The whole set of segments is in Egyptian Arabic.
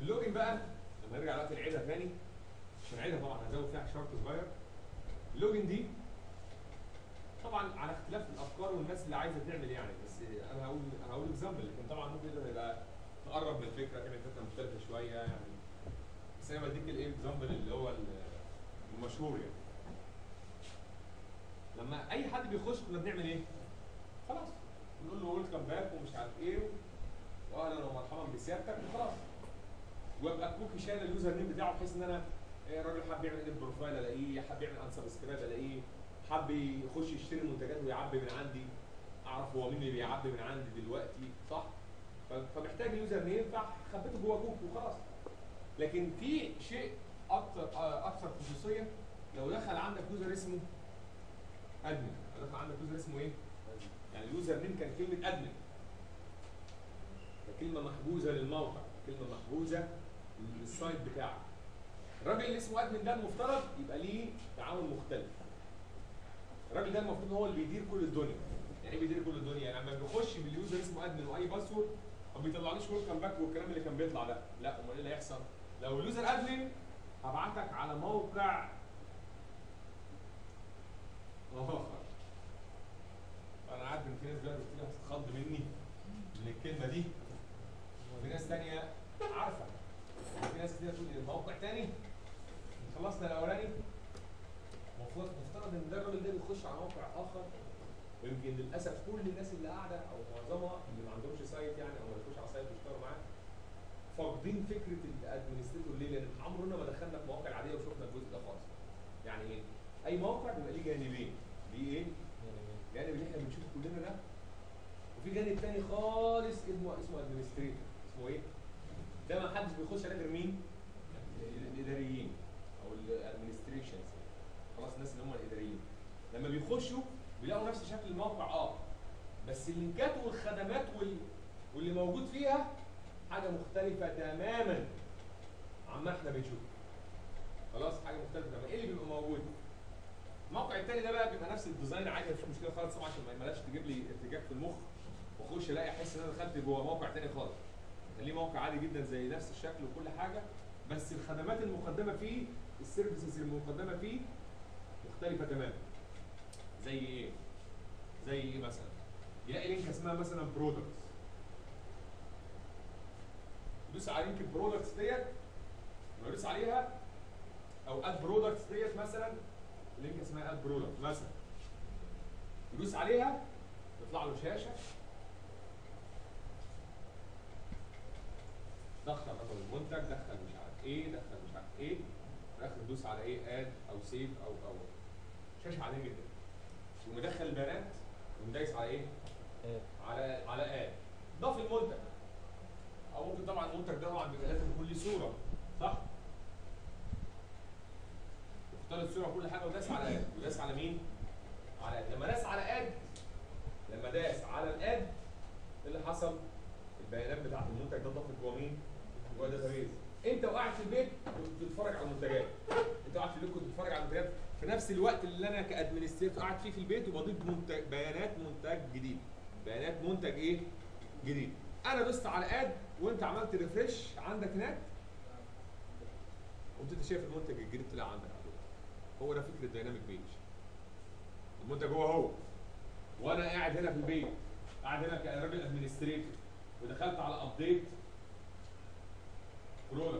اللوجن بقى لما نرجع دلوقتي نعيدها تاني عشان نعيدها طبعا هزود فيها شرط صغير اللوجن دي طبعا على اختلاف الافكار والناس اللي عايزه تعمل يعني بس انا هقول هقول اكزامبل لكن طبعا ممكن ده يبقى تقرب من الفكره تعمل فكره مختلفه شويه يعني بس انا بديك الايه اكزامبل اللي هو المشهور يعني لما اي حد بيخش كنا بنعمل ايه؟ خلاص نقول له ويلكم باك ومش عارف ايه واهلا ومرحبا بسيادتك وخلاص وابقى كوكي شايل اليوزر نيم بتاعه بحيث ان انا إيه الراجل حب يعمل ايه بروفايل الاقيه حب يعمل انسبسكرايب الاقيه حب يخش يشتري منتجات ويعبي من عندي اعرف هو مين اللي بيعبي من عندي دلوقتي صح ف- فمحتاج اليوزر نيم فخبيته جوه كوك وخلاص لكن في شيء اكثر آه، اكثر خصوصيه لو دخل عندك يوزر اسمه ادمن لو دخل عندك يوزر اسمه ايه يعني اليوزر نيم كان كلمه ادمن كلمه محجوزه للموقع كلمه محجوزه للسايت بتاعك الراجل اللي اسمه ادمن ده المفترض يبقى ليه تعامل مختلف الراجل ده المفروض هو اللي بيدير كل الدنيا يعني ايه بيدير كل الدنيا يعني لما بيخش باليوزر اسمه ادمن واي باسورد ما بيطلعليش ويلكم باك والكلام اللي كان بيطلع ده لا امال ايه اللي هيحصل لو اليوزر ادمن هبعتك على موقع اخر انا عارف ان في ناس دلوقتي كتير هتتخض مني من الكلمه دي وفي ناس تانية عارفه في ناس كتير تقول إيه، موقع تاني خلصنا الاولاني المفروض مفترض ان ده الراجل ده بيخش على موقع اخر ويمكن للاسف كل الناس اللي قاعده او معظمها اللي ما عندهمش سايت يعني او ما يخش على سايت ويشتغلوا معاه فاقدين فكره الادمنستريتور ليه؟ لان عمرنا ما دخلنا في المواقع العاديه وشفنا الجزء ده خالص. يعني ايه؟ اي موقع بيبقى ليه جانبين. ليه ايه؟ جانب اللي احنا بنشوفه كلنا ده وفي جانب تاني خالص اسمه اسمه ادمنستريتور اسمه ايه؟ ده ما حدش بيخش عليه غير مين؟ الاداريين او الادمنستريشنز خلاص الناس اللي هم الاداريين لما بيخشوا بيلاقوا نفس شكل الموقع اه بس اللينكات والخدمات وال... واللي موجود فيها حاجه مختلفه تماما عما احنا بنشوفه خلاص حاجه مختلفه تماما ايه اللي بيبقى موجود الموقع التاني ده بقى بيبقى نفس الديزاين عادي مفيش مشكله خالص طبعا عشان ما يملاش تجيب لي ارتجاج في المخ واخش الاقي احس ان انا دخلت جوه موقع تاني خالص ليه موقع عادي جدا زي نفس الشكل وكل حاجه بس الخدمات المقدمه فيه السيرفيسز المقدمه فيه مختلفه تماما زي ايه؟ زي ايه مثلا؟ يلاقي لينك اسمها مثلا برودكتس يدوس على لينك البرودكتس ديت لما يدوس عليها او اد برودكتس ديت مثلا لينك اسمها اد برودكت مثلا يدوس عليها يطلع له شاشه دخل رقم المنتج دخل مش عارف ايه دخل مش عارف ايه في الاخر دوس على ايه اد او سيف او او شاشه عاديه جدا ومدخل البيانات ومدايس على ايه؟ على على اد ضاف المنتج او ممكن طبعا المنتج ده طبعا بيبقى لازم يكون ليه صوره صح؟ اختار الصوره وكل حاجه وداس على اد وداس على مين؟ على اد لما داس على اد لما داس على الاد ايه اللي حصل؟ البيانات بتاعت المنتج ده ضافت جوه مين؟ جوه داتابيز انت وقاعد في البيت كنت بتتفرج على المنتجات انت قاعد في البيت كنت بتتفرج على المنتجات في نفس الوقت اللي انا كادمنستريتور قاعد فيه في البيت وبضيف منتج بيانات منتج جديد بيانات منتج ايه؟ جديد انا دوست على اد وانت عملت ريفرش عندك هناك قمت انت شايف المنتج الجديد طلع عندك على طول. هو ده فكره دايناميك بيج المنتج هو هو وانا قاعد هنا في البيت قاعد هنا كراجل ادمنستريتور ودخلت على ابديت برودكت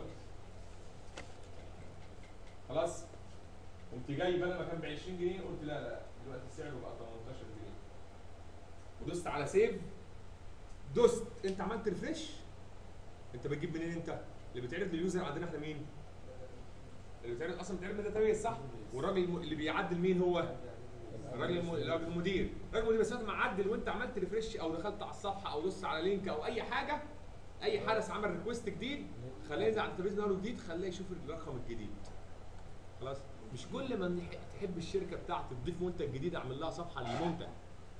خلاص قمت جاي بدل ما كان ب 20 جنيه قلت لا لا دلوقتي سعره بقى 18 جنيه ودوست على سيف دوست انت عملت ريفريش انت بتجيب منين انت؟ اللي بيتعرض لليوزر عندنا احنا مين؟ اللي بيتعرض اصلا بيتعرض من الداتابيس صح؟ والراجل الم- اللي بيعدل مين هو؟ الراجل الم- الراجل المدير، الراجل المدير بس ما عدل وانت عملت ريفريش او دخلت على الصفحه او دوست على لينك او اي حاجه اي حدث عمل ريكوست جديد خليه ينزل على التلفزيون نهاره جديد خليه يشوف الرقم الجديد خلاص مش كل ما نح- تحب الشركه بتاعتك تضيف منتج جديد اعمل لها صفحه للمنتج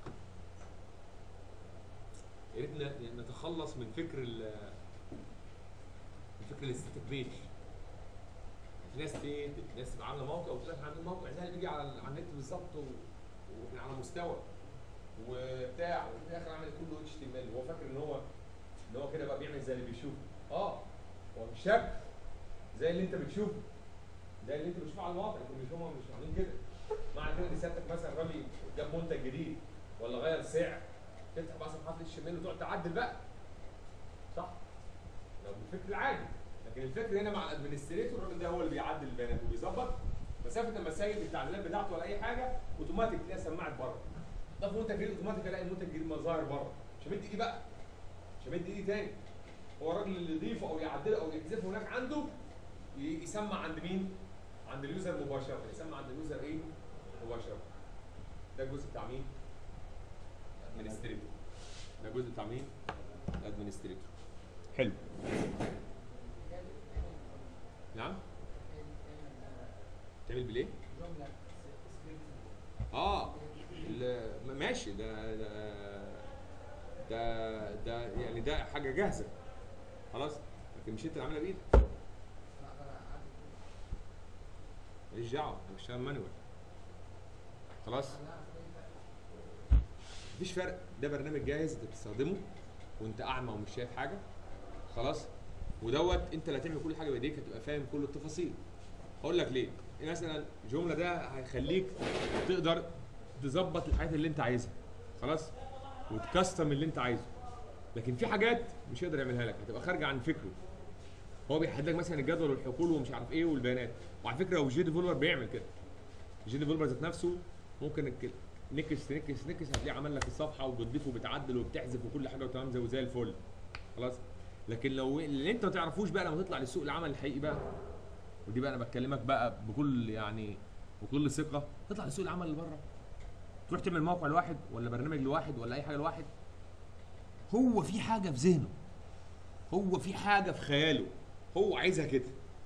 يا ريت ن- نتخلص من فكر ال من فكر الاستاتيك بيج في ناس ايه ناس تبقى عامله موقع وتقول لك عاملين موقع زي اللي بيجي على على النت بالظبط و- واحنا على مستوى وبتاع وفي الاخر عامل كله اتش تي ام ال هو فاكر ان هو ان هو كده بقى بيعمل زي اللي بيشوف اه هو مش شكل زي اللي انت بتشوفه زي اللي انت بتشوفه على المواقع لكن مش هم مش عاملين كده معنى كده ان سيادتك مثلا راجل جاب منتج جديد ولا غير سعر تفتح بقى صفحات الاتش ام ال وتقعد تعدل بقى صح؟ لو بالفكر العادي لكن الفكر هنا مع الادمنستريتور الراجل ده هو اللي بيعدل البيانات وبيظبط مسافه المسائل التعديلات بتاعته ولا اي حاجه اوتوماتيك تلاقيها سماعه بره ده في منتج جديد اوتوماتيك الاقي المنتج الجديد مظاهر بره مش همد ايدي بقى مش همد ايدي تاني هو الراجل اللي يضيفه او يعدله او يحذفه هناك عنده ي- يسمع عند مين؟ عند اليوزر مباشره يسمع عند اليوزر ايه؟ مباشره ده الجزء بتاع مين؟ ادمنستريتور ده الجزء بتاع مين؟ ادمنستريتور حلو نعم تعمل بالايه؟ اه ال- ماشي ده ده ده ده يعني ده حاجه جاهزه خلاص لكن مش انت اللي عاملها بايدك ماليش دعوه انا بشتغل مانوال خلاص مفيش فرق ده برنامج جاهز انت بتستخدمه وانت اعمى ومش شايف حاجه خلاص ودوت انت اللي هتعمل كل حاجه بايديك هتبقى فاهم كل التفاصيل هقول لك ليه مثلا الجمله ده هيخليك تقدر تظبط الحاجات اللي انت عايزها خلاص وتكستم اللي انت عايزه لكن في حاجات مش هيقدر يعملها لك هتبقى خارجه عن فكره هو بيحدد لك مثلا الجدول والحقول ومش عارف ايه والبيانات وعلى فكره هو جي ديفلوبر بيعمل كده الجي ديفلوبر ذات نفسه ممكن انك نكس نكس نكس هتلاقيه عمل لك الصفحه وبتضيف وبتعدل وبتحذف وكل حاجه وتمام زي زي الفل خلاص لكن لو اللي انت ما تعرفوش بقى لما تطلع لسوق العمل الحقيقي بقى ودي بقى انا بكلمك بقى بكل يعني بكل ثقه تطلع لسوق العمل اللي بره تروح تعمل موقع لواحد ولا برنامج لواحد ولا اي حاجه لواحد هو في حاجه في ذهنه هو في حاجه في خياله هو عايزها كده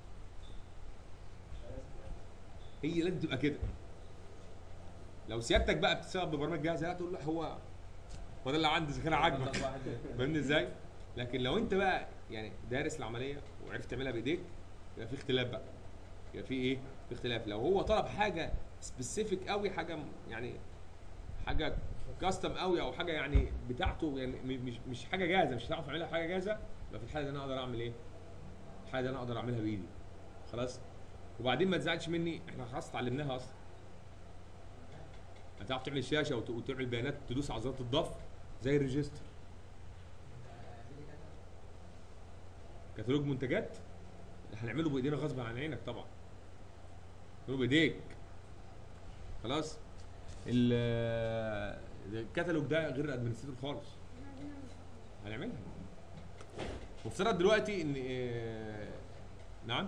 هي لازم تبقى كده لو سيادتك بقى بتشتغل ببرامج جاهزه لا تقول له هو هو ده اللي عندي اذا كان عاجبك فاهمني ازاي؟ لكن لو انت بقى يعني دارس العمليه وعرفت تعملها بايديك يبقى في اختلاف بقى يبقى في ايه؟ في اختلاف لو هو طلب حاجه سبيسيفيك قوي حاجه م- يعني حاجه كاستم قوي او حاجه يعني بتاعته يعني م- مش مش حاجه جاهزه مش هتعرف تعملها حاجه جاهزه يبقى في الحاله دي انا اقدر اعمل ايه؟ الحاله دي انا اقدر اعملها بايدي خلاص؟ وبعدين ما تزعلش مني احنا خلاص اتعلمناها اصلا هتعرف تعمل شاشه وت- وتعمل بيانات تدوس على زرار الضف زي الريجستر كتالوج منتجات هنعمله بايدينا غصب عن عينك طبعا هنعمله بايديك خلاص ال- الكتالوج ده غير الادمنستريتور خالص هنعملها مفترض دلوقتي ان آه، نعم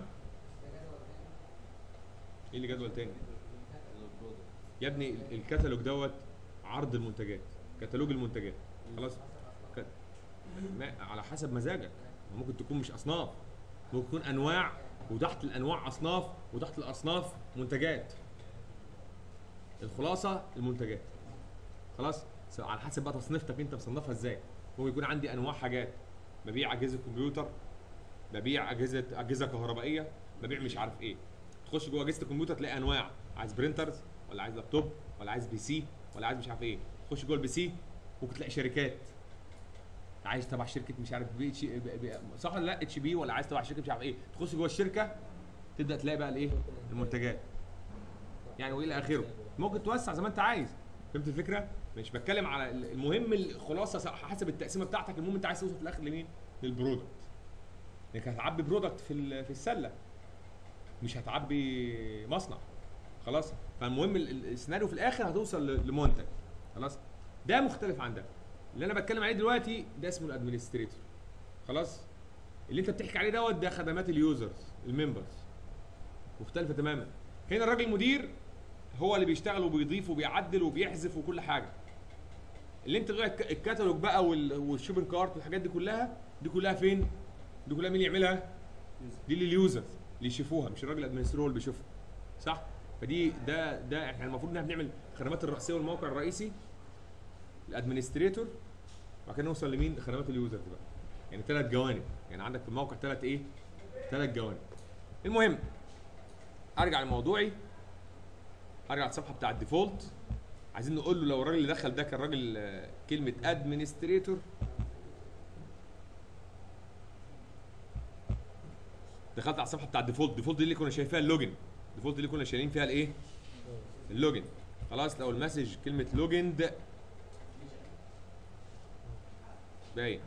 ايه اللي جدول تاني يا ابني ال- الكتالوج دوت عرض المنتجات كتالوج المنتجات خلاص ك- ما على حسب مزاجك ممكن تكون مش اصناف ممكن تكون انواع وتحت الانواع اصناف وتحت الاصناف منتجات الخلاصه المنتجات خلاص س- على حسب بقى تصنيفتك انت مصنفها ازاي ممكن يكون عندي انواع حاجات ببيع اجهزه كمبيوتر ببيع اجهزه اجهزه كهربائيه ببيع مش عارف ايه تخش جوه اجهزه الكمبيوتر تلاقي انواع عايز برينترز ولا عايز لابتوب ولا عايز بي سي ولا عايز مش عارف ايه تخش جوه البي سي ممكن تلاقي شركات عايز تبع شركه مش عارف بي اتش بي- بي- صح ولا لا اتش بي ولا عايز تبع شركه مش عارف ايه تخش جوه الشركه تبدا تلاقي بقى الايه المنتجات يعني والى اخره ممكن توسع زي ما انت عايز فهمت الفكره مش بتكلم على ال- المهم الخلاصه حسب التقسيمه بتاعتك المهم انت عايز توصل في الاخر لمين للبرودكت انك هتعبي برودكت في ال- في السله مش هتعبي مصنع خلاص فالمهم ال- ال- السيناريو في الاخر هتوصل ل- لمنتج خلاص ده مختلف عن ده اللي انا بتكلم عليه دلوقتي ده اسمه الادمنستريتور خلاص اللي انت بتحكي عليه دوت ده خدمات اليوزرز الممبرز مختلفه تماما هنا الراجل المدير هو اللي بيشتغل وبيضيف وبيعدل وبيحذف وكل حاجه اللي انت غير الك- الكتالوج بقى وال- والشوبنج كارت والحاجات دي كلها دي كلها فين دي كلها مين اللي يعملها دي لليوزرز اللي يشوفوها مش الراجل الادمنستريتور اللي بيشوفها صح فدي ده ده احنا المفروض ان احنا بنعمل الخدمات الرئيسيه والموقع الرئيسي الادمنستريتور وبعد كده نوصل لمين خدمات اليوزرز بقى يعني ثلاث جوانب يعني عندك في الموقع ثلاث ايه ثلاث جوانب المهم ارجع لموضوعي ارجع الصفحه بتاع الديفولت عايزين نقول له لو الراجل اللي دخل ده كان راجل آه، كلمه ادمنستريتور دخلت على الصفحه بتاع الديفولت الديفولت دي اللي كنا شايفيها اللوجن الديفولت اللي كنا شايلين فيها الايه اللوجن خلاص لو المسج كلمه لوجند باين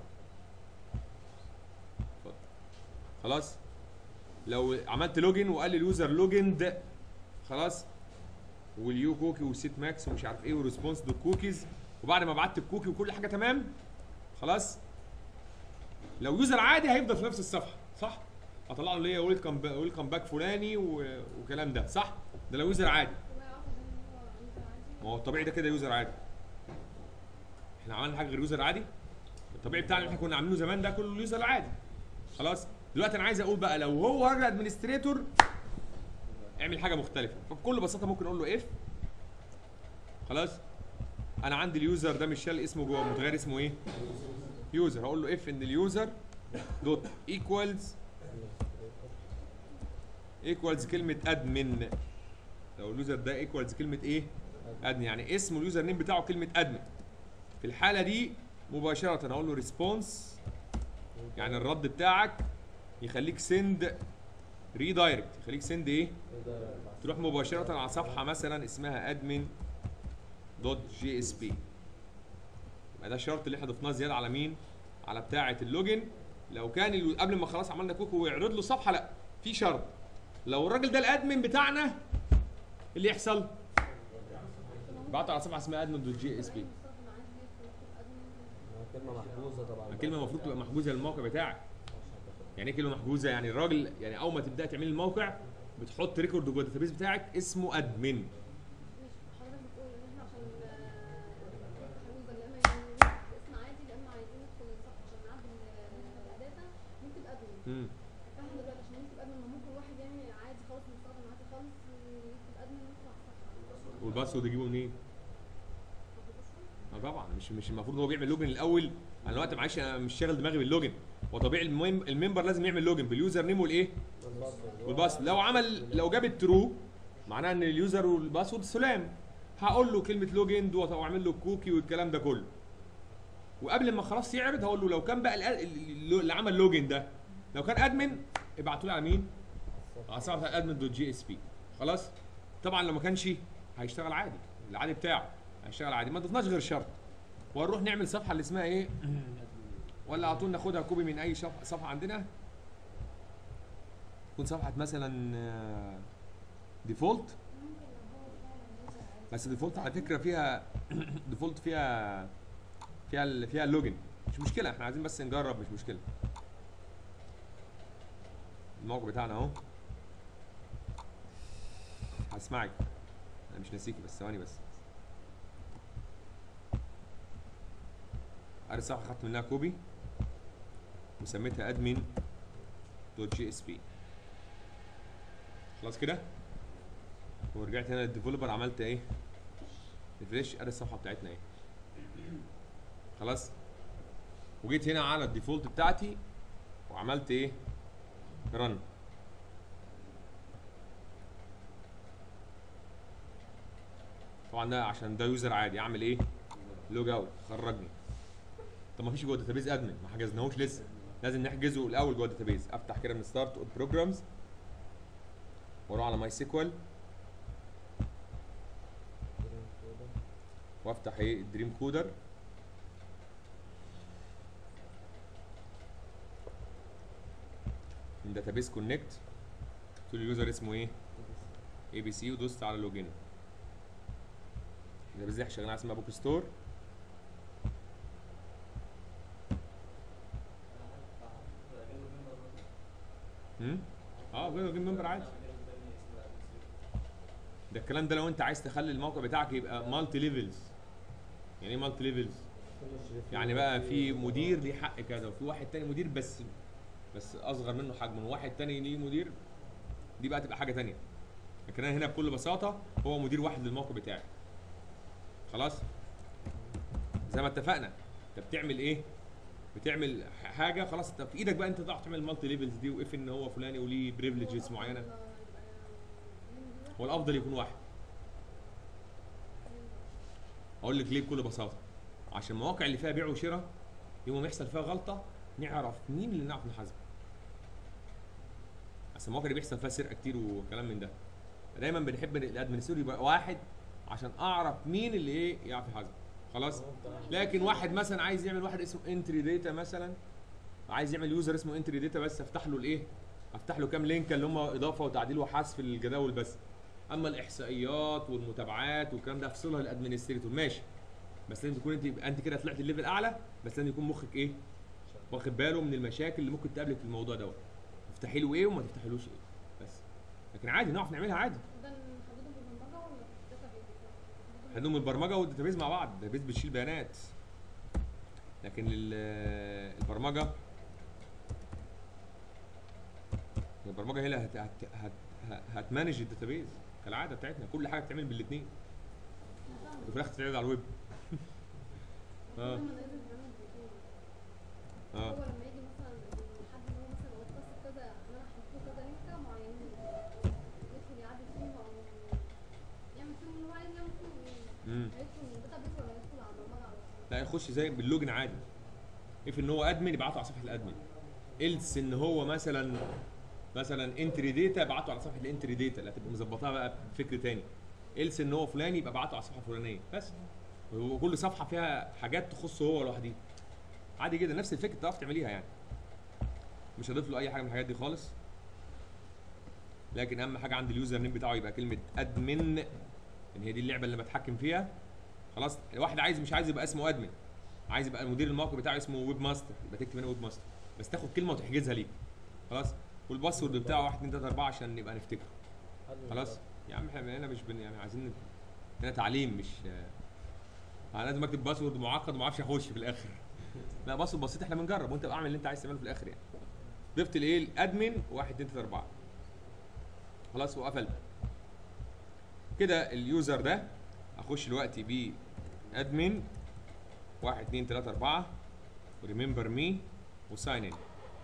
اتفضل. خلاص لو عملت لوجن وقال لي اليوزر لوجند خلاص واليو كوكي والسيت ماكس ومش عارف ايه وريسبونس دو كوكيز وبعد ما بعت الكوكي وكل حاجه تمام خلاص لو يوزر عادي هيفضل في نفس الصفحه صح هطلع له اللي هي ويلكم ويلكم باك فلاني و- وكلام ده صح ده لو يوزر عادي هو يعرف ان هو يوزر عادي ما هو الطبيعي ده كده يوزر عادي احنا عملنا حاجه غير يوزر عادي الطبيعي بتاعنا اللي احنا كنا عاملينه زمان ده كله يوزر عادي خلاص دلوقتي انا عايز اقول بقى لو هو راجل ادمنستريتور اعمل حاجه مختلفه فبكل بساطه ممكن اقول له اف خلاص انا عندي اليوزر ده مش شال اسمه جوه متغير اسمه ايه يوزر هقول له اف ان اليوزر دوت ايكوالز ايكوالز كلمه ادمن لو اليوزر ده ايكوالز كلمه ايه ادمن يعني اسم اليوزر نيم بتاعه كلمه ادمن في الحاله دي مباشره هقول له ريسبونس يعني الرد بتاعك يخليك سند ريدايركت يخليك سند ايه تروح مباشره على صفحه مثلا اسمها ادمن دوت جي اس بي يبقى ده الشرط اللي احنا ضفناه زياده على مين على بتاعه اللوجن لو كان الو- قبل ما خلاص عملنا كوكو ويعرض له صفحه لا في شرط لو الراجل ده الادمن بتاعنا اللي يحصل بعته على صفحه اسمها ادمن دوت جي اس بي المستخدم عايز يكتب ادمن كلمة محفوظة طبعا الكلمه المفروض تبقى محجوزه للموقع بتاعك يعني ايه كلمه محجوزه يعني الراجل يعني اول ما تبدا تعمل الموقع بتحط ريكورد جوه الداتابيس بتاعك اسمه ادمن مش حضرتك بتقول ان احنا عشان اليوزر لا اما يعني اسم عادي لا اما عايزين ندخل الصفحه عشان نعدل الداتا نكتب ادمن امم فاحنا دلوقتي عشان نكتب ادمن ما ممكن واحد يعني عادي خالص مستخدم عادي خالص يكتب ادمن ويدخل على الصفحه والباسورد يجيبه منين؟ اه طبعا مش مش المفروض هو بيعمل لوجن الاول انا دلوقتي معلش انا مش شاغل دماغي باللوجن هو طبيعي المهم الممبر لازم يعمل لوجن باليوزر نيم والايه؟ والباسورد لو عمل لو جاب الترو معناه ان اليوزر والباسورد سلام هقول له كلمه لوجن دوت واعمل له كوكي والكلام ده كله وقبل ما خلاص يعرض هقول له لو كان بقى الأ- اللي اللي عمل لوجن ده لو كان ادمن ابعتوا لي على مين؟ على صفحه ادمن دوت جي اس بي خلاص طبعا لو ما كانش هيشتغل عادي العادي بتاعه هيشتغل عادي ما ضفناش غير شرط وهنروح نعمل صفحه اللي اسمها ايه ولا على طول ناخدها كوبي من اي شف- صفحه عندنا تكون صفحه مثلا ديفولت بس ديفولت على فكره فيها ديفولت فيها فيها ال- فيها اللوجن مش مشكله احنا عايزين بس نجرب مش مشكله الموقع بتاعنا اهو هسمعك انا مش ناسيكي بس ثواني بس ادي الصفحه خدت منها كوبي وسميتها ادمن دوت جي اس بي خلاص كده ورجعت هنا للديفلوبر عملت ايه ريفريش ادي الصفحه بتاعتنا ايه خلاص وجيت هنا على الديفولت بتاعتي وعملت ايه رن طبعا ده عشان ده يوزر عادي اعمل ايه لوج اوت خرجني طب ما فيش جوه الداتابيز ادمن ما حجزناهوش لسه لازم نحجزه الاول جوه الداتابيز افتح كده من ستارت بروجرامز واروح على ماي سيكوال وافتح ايه الدريم كودر من داتابيز كونكت قلت له اليوزر اسمه ايه اي بي سي ودوست على لوجين الداتابيز دي شغالة اسمها بوك ستور امم اه غير لوجين ممبر عادي ده الكلام ده لو انت عايز تخلي الموقع بتاعك يبقى مالتي ليفلز يعني ايه مالتي ليفلز يعني بقى في مدير ليه حق كذا وفي واحد تاني مدير بس بس اصغر منه حجما وواحد تاني ليه مدير دي بقى تبقى حاجه تانية لكن انا هنا بكل بساطه هو مدير واحد للموقع بتاعي خلاص زي ما اتفقنا انت بتعمل ايه بتعمل ح- حاجه خلاص انت في ايدك بقى انت تعرف تعمل المالتي ليفلز دي واف ان هو فلاني وليه بريفليجز معينه هو الافضل يكون واحد اقول لك ليه بكل بساطه عشان المواقع اللي فيها بيع وشراء يوم ما يحصل فيها غلطه نعرف مين اللي نعرف نحاسبه اصل المواقع اللي بيحصل فيها سرقه كتير وكلام من ده دايما بنحب إن الادمنستريتور يبقى واحد عشان اعرف مين اللي ايه يعرف يحاسب خلاص لكن واحد مثلا عايز يعمل واحد اسمه انتري داتا مثلا عايز يعمل يوزر اسمه انتري داتا بس افتح له الايه افتح له كام لينك اللي هم اضافه وتعديل وحذف الجداول بس اما الاحصائيات والمتابعات والكلام ده افصلها للادمنستريتور ماشي بس لازم تكون انت يبقى انت كده طلعت الليفل اعلى بس لازم يكون مخك ايه واخد باله من المشاكل اللي ممكن تقابلك في الموضوع دوت تفتحي له ايه وما تفتحيلوش ايه بس لكن عادي نعرف نعملها عادي ده نحدده بالبرمجه ولا في الداتا بيز؟ عندهم البرمجه والداتابيز مع بعض الداتابيز بتشيل بيانات لكن ال- البرمجه البرمجه هي اللي هت هت هت هت هتمانج الداتابيز كالعاده بتاعتنا كل حاجه بتتعمل بالاثنين انا فاهمه وفي الاخر تتعرض على الويب آه. لما لازم نعمل بروتين اه هو لما يجي مثلا حد ان هو مثلا وصف كذا ان انا هحط له كذا لينك معينين يدخل يعدل فيهم او يعمل فيهم اللي هو عايز يعمل فيهم ايه امم هيدخل من الداتا بيز ولا هيدخل على البرمجه على طول؟ لا يخش زي باللوجن عادي اف ان هو ادمن يبعته على صفحه الادمن إلس ان هو مثلا مثلا انتري داتا ابعته على صفحه الانتري داتا اللي هتبقى مظبطاها بقى بفكر تاني إلس ان هو فلان يبقى ابعته على الصفحه الفلانيه بس وكل صفحه فيها حاجات تخصه هو لوحده عادي جدا نفس الفكره تعرف تعمليها يعني مش هضيف له اي حاجه من الحاجات دي خالص لكن اهم حاجه عند اليوزر نيم بتاعه يبقى كلمه ادمن ان هي دي اللعبه اللي بتحكم فيها خلاص الواحد عايز مش عايز يبقى اسمه ادمن عايز يبقى مدير الموقع بتاعه اسمه ويب ماستر يبقى تكتب هنا ويب ماستر بس تاخد كلمه وتحجزها ليك خلاص والباسورد بتاعه 1 2 3 4 عشان نبقى نفتكره خلاص يا عم احنا هنا مش بن يعني عايزين هنا تعليم مش انا لازم اكتب باسورد معقد وما اعرفش اخش في الاخر لا باسورد بسيط احنا بنجرب وانت بقى اعمل اللي انت عايز تعمله في الاخر يعني ضفت الايه الادمن 1 2 3 4 خلاص وقفلت كده اليوزر ده اخش دلوقتي ب ادمن 1 2 3 4 وريمبر مي وساين ان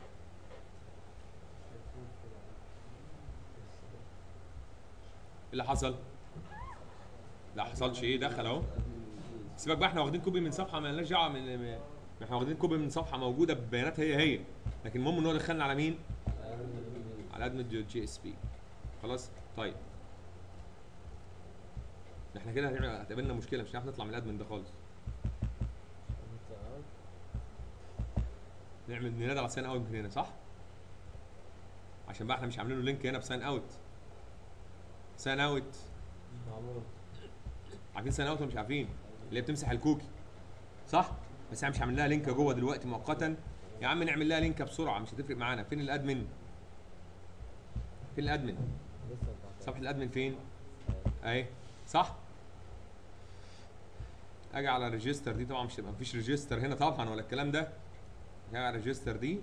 اللي حصل؟ لا حصلش ايه دخل اهو سيبك بقى احنا واخدين كوبي من صفحه ما لناش دعوه من من- احنا واخدين كوبي من صفحه موجوده ببيانات هي هي لكن المهم ان هو دخلنا على مين؟ على ادمن جي اس بي خلاص طيب احنا كده هنعمل هتقابلنا مشكله مش هنعرف نطلع من الادمن ده خالص نعمل ننادي على ساين اوت من هنا صح؟ عشان بقى احنا مش عاملين له لينك هنا بساين اوت ساين اوت معمول عارفين ساين اوت ولا مش عارفين؟ اللي هي بتمسح الكوكي صح؟ بس احنا مش عاملين لها لينك جوه دلوقتي مؤقتا يا عم نعمل لها لينك بسرعه مش هتفرق معانا فين الادمن؟ فين الادمن؟ لسه بتاعت صفحه الادمن فين؟ اهي صح؟ اجي على الريجستر دي طبعا مش هيبقى مفيش ريجستر هنا طبعا ولا الكلام ده اجي على الريجستر دي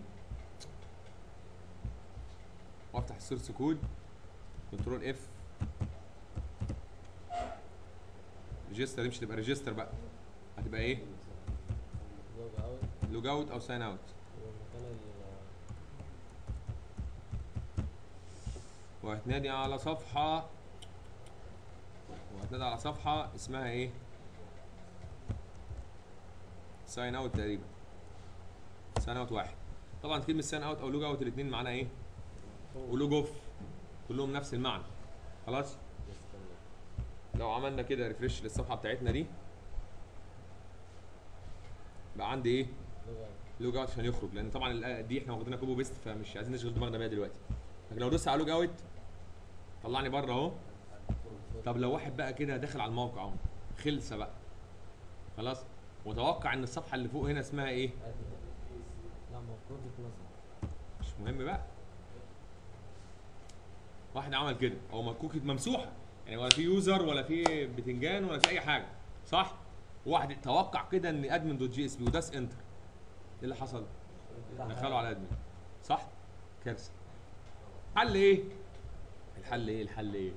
وافتح السورس كود كنترول اف ريجستر دي مش هتبقى ريجستر بقى هتبقى ايه؟ لوج اوت لوج اوت او ساين اوت ومكان ال وهتنادي على صفحة وهتنادي على صفحة اسمها ايه؟ ساين اوت تقريبا ساين اوت واحد طبعا كلمة ساين اوت او لوج اوت الاثنين معناها ايه؟ ولوج اوف كلهم نفس المعنى خلاص؟ لو عملنا كده ريفرش للصفحة بتاعتنا دي بقى عندي ايه؟ لوج اوت لوج اوت عشان يخرج لان طبعا ال- دي احنا واخدينها كوبو بيست فمش عايزين نشغل دماغنا بيها دلوقتي لكن لو دوست على لوج اوت طلعني بره اهو طب لو واحد بقى كده داخل على الموقع اهو خلصه بقى خلاص وتوقع ان الصفحه اللي فوق هنا اسمها ايه لا المفروض يتمسح مش مهم بقى واحد عمل كده او ما كوكي ممسوحه يعني ولا في يوزر ولا في بتنجان ولا في اي حاجه صح واحد توقع كده ان ادمن دوت جي اس بي وداس انتر ايه اللي حصل دخلوا على ادمن صح كارثه حل ايه الحل ايه الحل ايه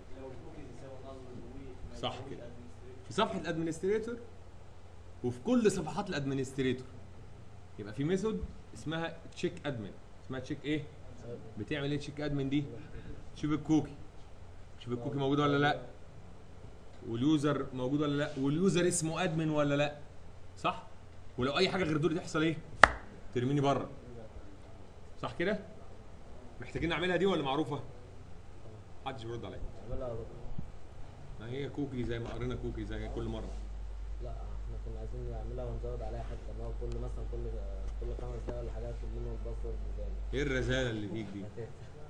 صح كده في صفحه الادمنستريتور وفي كل صفحات الادمنستريتور يبقى في ميثود اسمها تشيك ادمن اسمها تشيك ايه بتعمل ايه تشيك ادمن دي شوف الكوكي شوف الكوكي موجود ولا لا واليوزر موجود ولا لا واليوزر اسمه ادمن ولا لا صح ولو اي حاجه غير دول تحصل ايه ترميني بره صح كده محتاجين نعملها دي ولا معروفه محدش بيرد عليا اعملها بكره ما هي كوكي زي ما قرينا كوكي زي كل مره لا احنا كنا عايزين نعملها ونزود عليها حته ان هو كل مثلا كل كل خمس دقايق ولا حاجه يطلب منه الباسورد تاني ايه الرزاله اللي فيك دي هتقفل.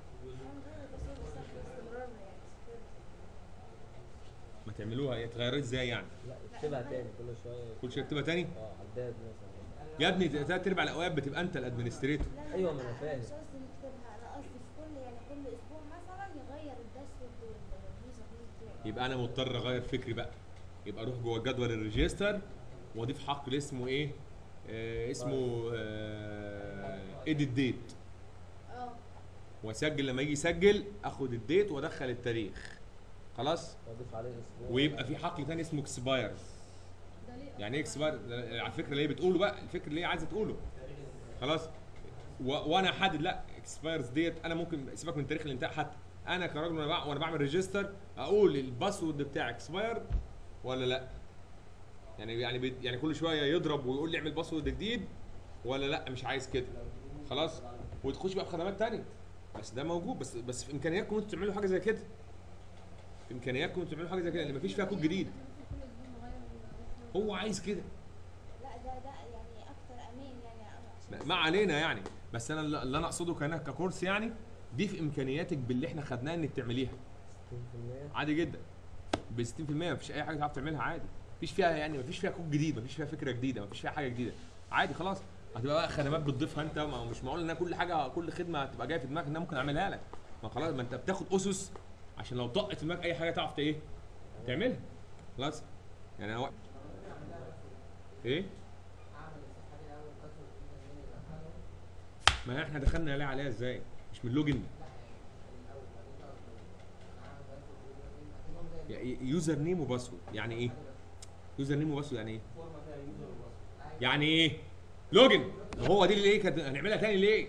ما تعملوها ايه تغيروها ازاي يعني لا اكتبها تاني كل شويه كل شويه اكتبها تاني اه عداد مثلا يا ابني تلات ارباع الاوقات بتبقى انت الادمنستريتور أيوة، ما أنا فاهم. مش قصدي نكتبها انا قصدي في كل يعني كل اسبوع مثلا يغير الداشبورد واليوزر نيم بتاعه يبقى انا مضطر اغير فكري بقى يبقى اروح جوه جدول الريجستر واضيف حقل اسمه ايه آه اسمه اديت ديت اه واسجل لما يجي يسجل اخد الديت وادخل التاريخ خلاص واضيف عليه اسبوع ويبقى في حقل تاني اسمه اكسبايرز ده ليه يعني ايه اكسباير على فكره اللي هي بتقوله بقى الفكره اللي هي عايزه تقوله خلاص و... وانا احدد لا اكسبايرز ديت انا ممكن سيبك من تاريخ الانتهاء حتى انا كراجل وانا بع- وانا بعمل ريجستر اقول الباسورد بتاعي اكسباير ولا لا يعني يعني بي... يعني كل شويه يضرب ويقول لي اعمل باسورد جديد ولا لا مش عايز كده خلاص وتخش بقى في خدمات تانية بس ده موجود بس بس في امكانياتكم انتوا تعملوا حاجه زي كده في امكانياتكم انتوا تعملوا حاجه زي كده اللي مفيش فيها كود جديد كل اسبوع نغير ال- هو عايز كده لا ده ده يعني اكتر امان يعني عشان ما علينا يعني بس انا اللي اللي انا اقصده كان ككورس يعني دي في امكانياتك باللي احنا خدناه انك تعمليها 60% عادي جدا ب 60% مفيش اي حاجه تعرف تعملها عادي مفيش فيها يعني مفيش فيها كود جديد مفيش فيها فكره جديده مفيش فيها حاجه جديده عادي خلاص هتبقى بقى خدمات بتضيفها انت ما هو مش معقول ان أنا كل حاجه كل خدمه هتبقى جايه في دماغك ان انا ممكن اعملها لك ما خلاص ما انت بتاخد اسس عشان لو طقت في دماغك اي حاجه تعرف ت- ايه تعملها خلاص يعني انا وقت ايه ما احنا دخلنا عليها عليها ازاي مش من لوجن يا- يوزر نيم وباسورد يعني ايه يوزر نيم وباسورد يعني ايه يعني ايه لوجن هو دي اللي ايه كانت هنعملها تاني ليه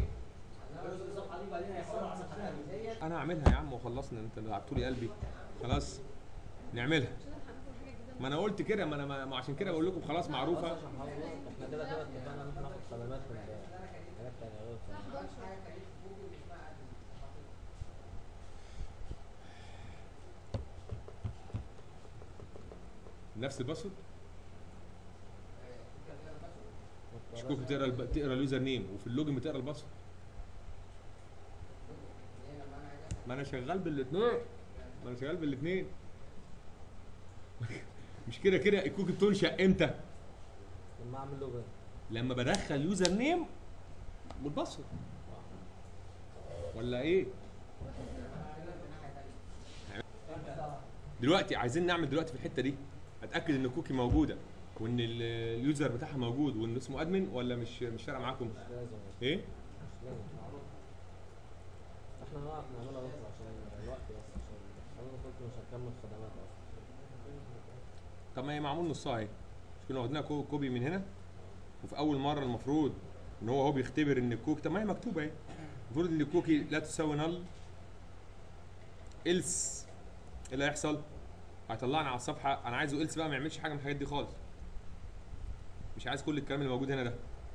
انا هعملها يا عم وخلصنا انت لعبتوا لي قلبي خلاص نعملها مش هنلحق ناخد حاجه جديده ما انا قلت كده ما انا ما ما عشان كده بقول لكم خلاص معروفه عشان حاجة بص، احنا كده كده اتفقنا ان احنا ناخد خدمات من حاجات تانية غير الساعه الخدمات. 11 نفس الباسورد مش كوكي بتقرا الب... تقرا اليوزر نيم وفي اللوجن بتقرا الباسورد ما انا شغال بالاثنين ما انا شغال بالاثنين مش كده كده الكوكي بتنشا امتى لما اعمل لوجن لما بدخل يوزر نيم والباسورد ولا ايه دلوقتي عايزين نعمل دلوقتي في الحته دي اتاكد ان الكوكي موجوده وان ال- اليوزر بتاعها موجود وان اسمه ادمن ولا مش مش فارقه معاكم مش لازم ايه مش لازم احنا هنعرف نعملها بكره عشان الوقت بس عشان انا قلت مش هنكمل خدمات اصلا طب ما هي معمول نصها اهي مش كنا واخدينها كو- كوبي من هنا وفي اول مره المفروض ان هو هو بيختبر ان الكوكي طب ما هي مكتوبه اهي المفروض ان الكوكي لا تساوي نل إلس ايه اللي هيحصل؟ هيطلعني على الصفحه انا عايزه إلس بقى ما يعملش حاجه من الحاجات دي خالص مش عايز كل الكلام اللي موجود هنا ده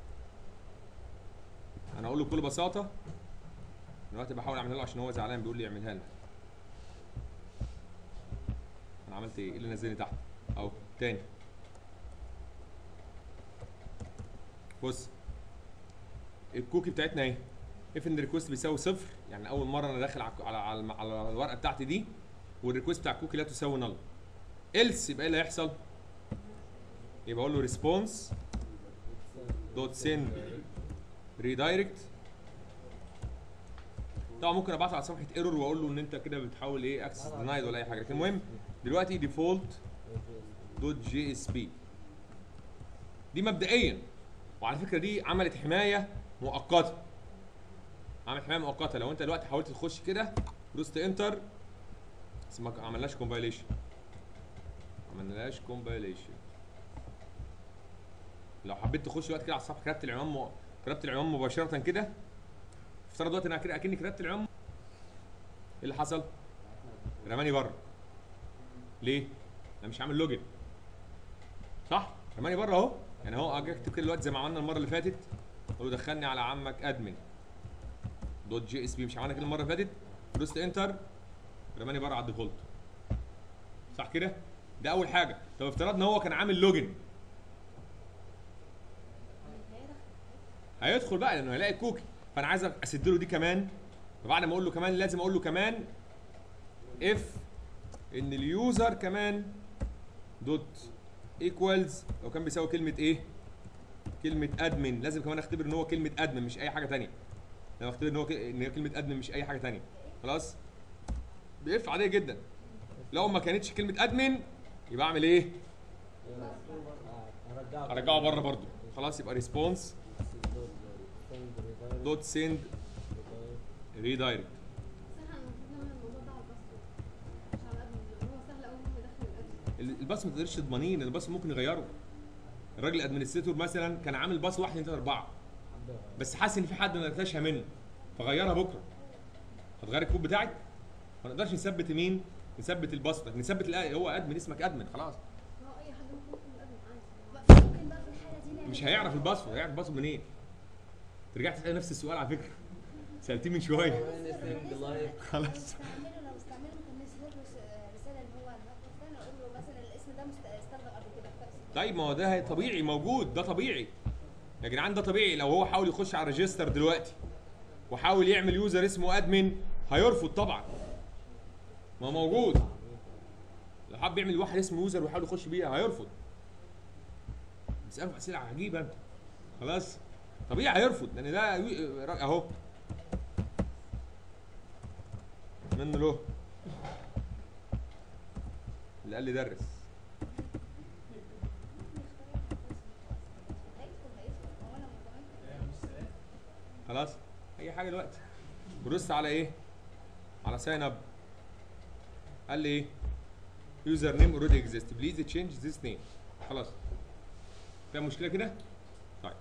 انا اقول له بكل بساطه أنا دلوقتي بحاول اعملها له عشان هو زعلان بيقول لي اعملها لنا انا عملت ايه؟ ايه اللي نزلني تحت؟ اهو تاني بص الكوكي بتاعتنا اهي اف ان ريكوست بيساوي صفر يعني اول مره انا داخل على على على, على الورقه بتاعتي دي والريكوست بتاع الكوكي لا تساوي نل إلس يبقى ايه اللي هيحصل؟ يبقى اقول له ريسبونس دوت سند ريدايركت طبعا ممكن ابعته على صفحه ايرور واقول له ان انت كده بتحاول ايه اكسس دينايد ولا اي حاجه لكن المهم دلوقتي ديفولت دوت جي اس بي دي مبدئيا وعلى فكره دي عملت حمايه مؤقته عملت حمايه مؤقته لو انت دلوقتي حاولت تخش كده دوست انتر بس ما عملناش كومبايليشن عملناش كومبايليشن لو حبيت تخش دلوقتي كده على الصفحه كتبت العنوان م... كتبت العنوان مباشره كده افترض دلوقتي انا كده اكني كتبت العنوان ايه اللي حصل؟ رماني بره ليه؟ انا مش عامل لوجن صح؟ رماني بره اهو يعني اهو اجي اكتب كده دلوقتي زي ما عملنا المره اللي فاتت اقول له دخلني على عمك ادمن دوت جي اس بي مش عملنا كده المره اللي فاتت دوست انتر رماني بره على الديفولت صح كده ده اول حاجه طب افترضنا هو كان عامل لوجن هيدخل بقى لانه هيلاقي كوكي فانا عايز اسد له دي كمان فبعد ما اقول له كمان لازم اقول له كمان اف ان اليوزر كمان دوت ايكوالز لو كان بيساوي كلمه ايه كلمه ادمن لازم كمان اختبر ان هو كلمه ادمن مش اي حاجه تانية لازم اختبر ان هو ك... ان هي كلمه ادمن مش اي حاجه تانية خلاص باف عاديه جدا لو ما كانتش كلمه ادمن يبقى اعمل ايه هرجعه ارجعه بره برضو خلاص يبقى ريسبونس دوت سند ريدايركت بس احنا المفروض نعمل الموضوع ده على الباسورد مش على الادمن لان هو سهل قوي ان هو يدخل الادمن الباص ما تقدرش تضمنيه لان الباص ممكن يغيره الراجل الادمنستريتور مثلا كان عامل باص 1 2 3 4 بس حاسس ان في حد ما نتاشها منه فغيرها بكره هتغير الكود بتاعك ما نقدرش نثبت مين نثبت الباص ده نثبت الأ- هو ادمن اسمك ادمن خلاص هو اي حد ممكن يدخل الادمن عادي ممكن بقى في الحالة دي نعمل مش هيعرف الباسورد هيعرف الباسورد منين رجعت تسال نفس السؤال على فكره سالتيه من شويه anything live خلاص. لو استعمله لو استعمله ممكن نسيب له س- رسالة ان هو النقطة الثانية اقول له مثلا الاسم ده مست- استخدم قبل كده في كذا. طيب ما هو ده طبيعي موجود ده طبيعي يا جدعان ده طبيعي لو هو حاول يخش على الريجستر دلوقتي وحاول يعمل يوزر اسمه ادمن هيرفض طبعا ما هو موجود لو حب يعمل واحد اسمه يوزر ويحاول يخش بيها هيرفض بتساله اسئله عجيبه انت خلاص طبيعي هيرفض لان ده يو- اهو منه له اللي قال لي درس هيدخل هيدخل هو انا كمان خلاص اي حاجه دلوقتي بص على ايه على ساين اب قال لي ايه يوزر نيم اوريدي اكزيست بليز تشينج ذيس نيم خلاص فيها مشكله كده طيب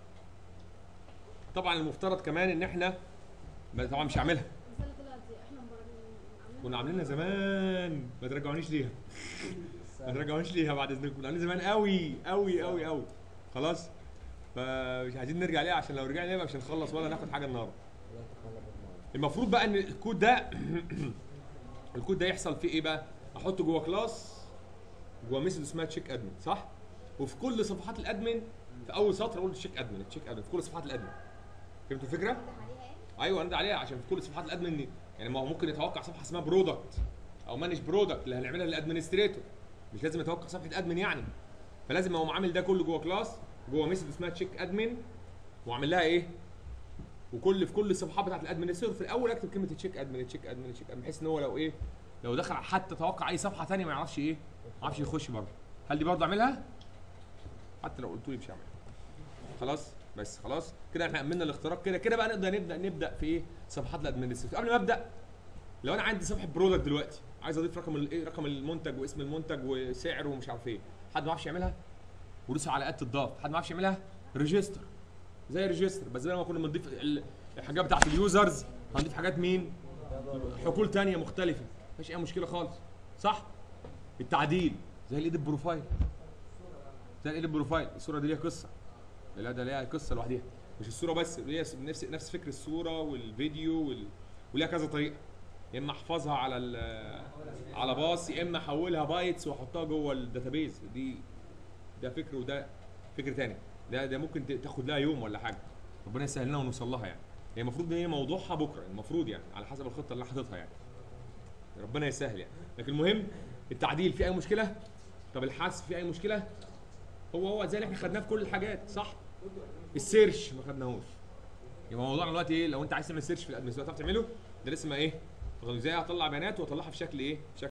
طبعا المفترض كمان ان احنا ما- طبعا مش هعملها المثال اللي طلعت دي احنا مبرمجين كنا عاملينها زمان ما ترجعونيش ليها ما ترجعونيش ليها بعد اذنكم كنا عاملين زمان قوي قوي قوي قوي خلاص فمش عايزين نرجع ليها عشان لو رجعنا ليها مش هنخلص ولا ناخد حاجه النهارده لا تخلف المرة. المفروض بقى ان الكود ده الكود ده يحصل فيه ايه بقى؟ احطه جوه كلاس جوه ميثود اسمها تشيك ادمن صح؟ وفي كل صفحات الادمن في اول سطر اقول تشيك ادمن تشيك ادمن في كل صفحات الادمن فهمتوا الفكره؟ ده عليها ايه؟ ايوه انا عليها عشان في كل صفحات الادمن يعني ما هو ممكن يتوقع صفحه اسمها برودكت او مانج برودكت اللي هنعملها للادمنستريتور مش لازم يتوقع صفحه ادمن يعني فلازم اقوم عامل ده كله جوه كلاس جوه ميثود اسمها تشيك ادمن واعمل لها ايه؟ وكل في كل الصفحات بتاعت الادمنستريتور في الاول اكتب كلمه تشيك ادمن تشيك ادمن تشيك ادمن بحيث ان هو لو ايه لو دخل حتى توقع اي صفحه ثانيه ما يعرفش ايه ما يعرفش يخش برضه هل دي برضه اعملها؟ حتى لو قلت لي مش هعملها خلاص بس خلاص كده احنا امنا الاختراق كده كده بقى نقدر نبدا نبدا في ايه صفحات الادمنستريتور قبل ما ابدا لو انا عندي صفحه برودكت دلوقتي عايز اضيف رقم الايه رقم المنتج واسم المنتج وسعره ومش عارف ايه حد ما يعرفش يعملها ودوس على اد تضاف حد ما يعرفش يعملها ريجستر زي ريجستر بس زي ما كنا بنضيف ال- الحاجات بتاعت اليوزرز هنضيف حاجات مين حقول تانية مختلفة مفيش أي مشكلة خالص صح؟ التعديل زي الإيديت بروفايل زي الإيديت بروفايل الصورة دي ليها قصة لا ده ليها قصة لوحدها مش الصورة بس ليها نفس نفس فكر الصورة والفيديو وال... وليها كذا طريقة يا إما أحفظها على ال... على باص يا إما أحولها بايتس وأحطها جوه الداتابيز دي ده فكر وده فكر تاني ده ده ممكن ت- تاخد لها يوم ولا حاجة ربنا يسهل لنا ونوصل لها يعني هي المفروض ان هي موضوعها بكره المفروض يعني على حسب الخطه اللي انا حاططها يعني ربنا يسهل يعني لكن المهم التعديل في اي مشكله طب الحذف في اي مشكله هو هو زي اللي احنا خدناه في كل الحاجات صح السيرش ما خدناهوش يبقى موضوعنا دلوقتي ايه لو انت عايز تعمل سيرش في الادمنستريتور تعرف تعمله ده اسمه ايه ازاي اطلع بيانات واطلعها في شكل ايه في شكل